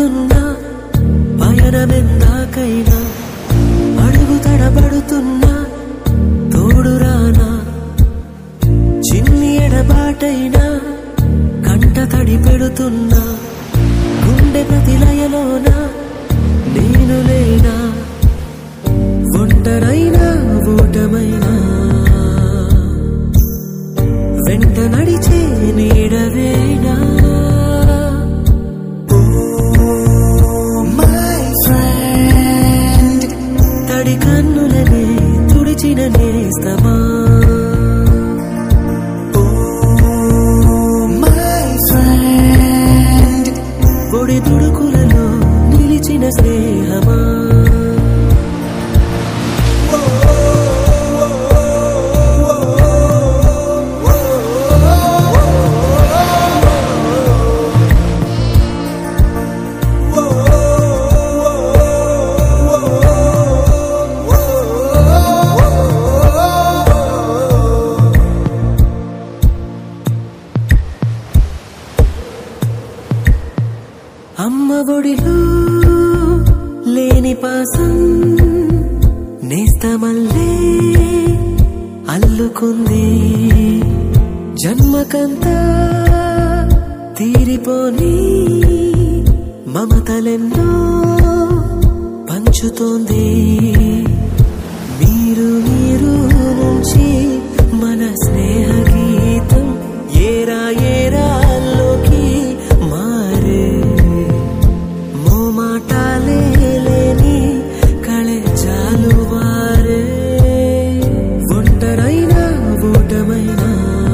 పడుతున్నా పయనమెందాకైనా అడుగు తడబడుతున్నా తోడురానా చిన్ని ఎడబాటైనా కంట తడి పెడుతున్నా గుండె ప్రతిలయలోన నేను లేనా ఒంటరైనా ఓటమైనా వెంట నడిచే నీడవేనా My friend, తడి కన్నులనే తుడిచిన నేస్తమా my friend, పొడి తుడుకులలో నిలిచిన స్నేహమా అమ్మ ఒడిలో లేని పాసం నేస్తమల్లే అల్లుకుంది జన్మకంతా తీరిపోని మమతలెన్నో పంచుతోంది మీరు మీరు నుంచి మన స్నేహ గీతం ఏరా ఏరాల్లోకి మారే మోమాటాలే లేని కళే చాలు వారే ఒంటరైనా ఓటమైనా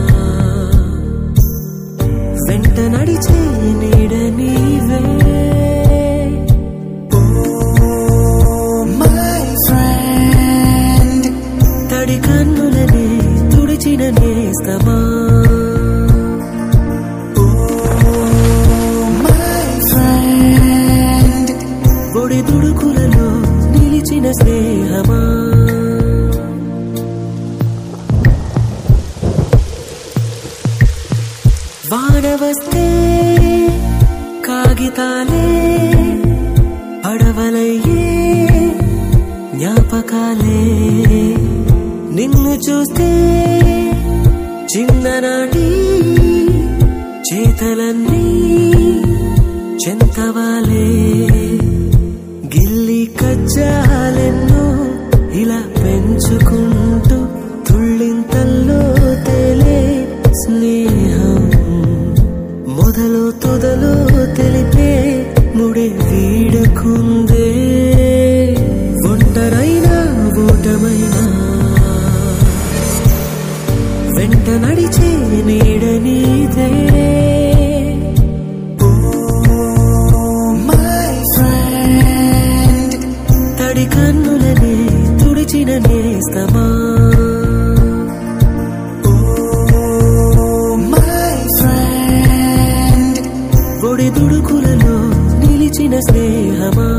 వెంట నడిచే నీడ నీవే my friend, తడి కన్నులనే తుడిచిన నేస్తమా my friend, ఒడి దుడుకులలో నిలిచిన స్నేహమా వానవస్తే కాగితాలే అడవలయ్యే జ్ఞాపకాలే నిన్ను చూస్తే చిన్ననాటి చేతలన్నీ చెంతవాలే గిల్లి కజ్జాలెన్నో ఇలా పెంచుకుంటూ తుళ్ళింతల్లో తేలే స్నేహం మొదలు తొదలు తెలిపే ముడి వీడకుందే ఒంటరైనా ఓటమైనా వెంట నడిచే నీడ నీదే my friend, తడి కన్నులనే తుడిచిన నేస్తమా my friend, ఒడి దుడుకులలో నిలిచిన స్నేహమా